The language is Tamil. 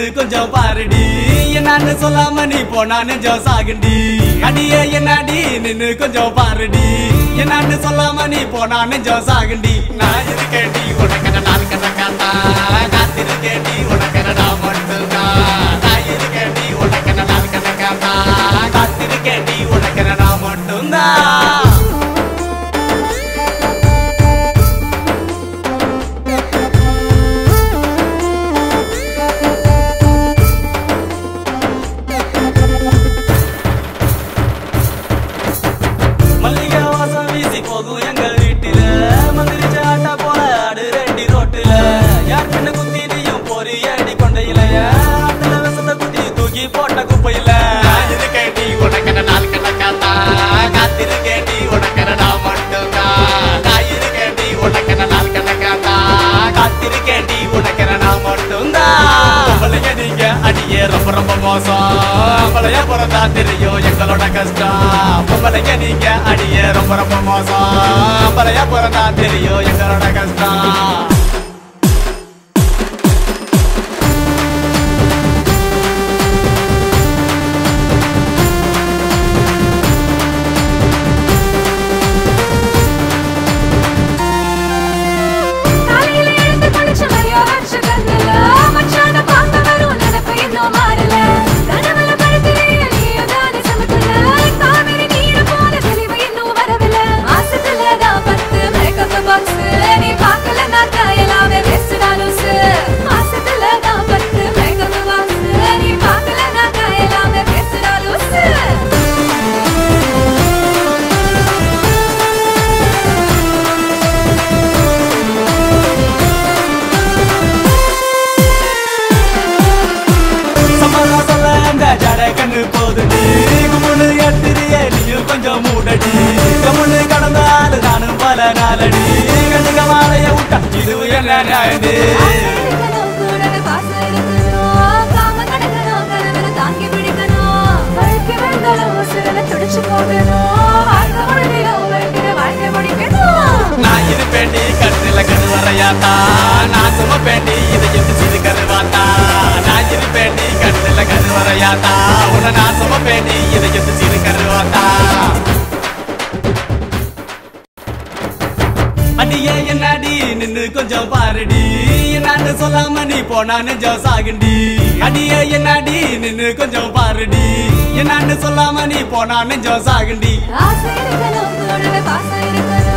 கொஞ்சம் பாருடி என்னன்னு சொல்லாம நீ போனா நெஞ்சம் சாகுண்டி அடியே என்னடி நின்னு கொஞ்சம் பாருடி என்னன்னு சொல்லாம நீ போனா நெஞ்சம் சாகுண்டி நான் இருக்கேன்டி உனக்கு நான் கண்ண காத்தா காத்திருக்கேன்டி உனக்கு நான் மட்டும்தான் நான் இருக்கேன்டி உனக்கு நான் கண்ண காத்தா காத்திருக்கேன்டி உனக்கு நான் மட்டும்தான் மல்லிகை வாசம் வீசி போகும் எங்க வீட்டுல மந்திரிச்ச ஆட்டா போல ஆடு ரெண்டி ரோட்டுல யார் கண்ணு குத்தி நீயும் போரி அடி கொண்டையில ஆத்துல விஷத்தை குத்தி தூக்கி போட்ட குப்பையில நான் இருக்கேன்டி உனக்கு நாள் கணக்காத்தா காத்திருக்கேன்டி உனக்கு நான் மட்டும்தான் நான் இருக்கேன்டி உனக்கு நாள் கணக்காத்தா காத்திருக்கேன்டி உனக்கு நான் மட்டும்தான் பொம்பளைங்க நீங்க அடியே ரொம்ப ரொம்ப மோசம் பொம்பளைய பிறந்தா தெரியும் எங்களோட கஷ்டம் பொம்பளைங்க நீங்க அடியே ரொம்ப ரொம்ப மோசம் பொம்பளைய பிறந்தா தெரியும் எங்களோட கஷ்டம் காலையில எழுந்து குளிச்சு மரியா வச்ச கண்ணுல மச்சான பார்க்க வரும் நினைப்பு இன்னும் மாறல கனவுல படுத்துறிய நீயும் தானே சமத்துல காவிரி நீரை போல தெளிவு இன்னும் வரவில்லை மாசத்துல தான் பத்து மேக்கப் பாக்ஸ் நீ பார்க்கல நான் எல்லாமே வேஸ்ட் லூசு மாசத்துல தான் பத்து மேக்கப் பாக்ஸ் நீ பார்க்கல நான் எல்லாமே வேஸ்ட் லூசு சம்மதம் சொல்ல அந்த ஜட கண்ணு போதுடி குமுனு எத்திரிய நீயும் கொஞ்சம் மூடடி கமுனு கடந்தாலும் நானும் பல நாளடி கண்ணுக மாலைய விட்டா இது என்ன நியாயடி இருக்கணும் கூடவே பாசம் இருக்கணும் காம கடக்கணும் கனவுல தாங்கி பிடிக்கணும் வழுக்கி விழுந்தாலும் உசுரல துடிச்சு போகணும் வாழ்க்கை முழுமையும் வெறுக்கிற வாழ்க்கை முடிக்கணும் நான் இருப்பேண்டி கண்ணுல கண்ணு வரையாத்தா நான் சுமப்பேண்டி இதை எது சிறு கருவாத்தா நான் இருப்பேண்டி கண்ணுல கண்ணு வரையாத்தா உன்னை நான் சுமப்பேண்டி இதை எது சிறு கருவாத்தா அடியே என்னடி நின்னு கொஞ்சம் பாருடி என்னன்னு சொல்லாம நீ போனா நெஞ்சம் சாகுண்டி அடியே என்னடி நின்னு கொஞ்சம் பாருடி என்னன்னு சொல்லாம நீ போனா நெஞ்சம் சாகுண்டி ஆசை இருக்கணும் கூடவே பாசம் இருக்கணும்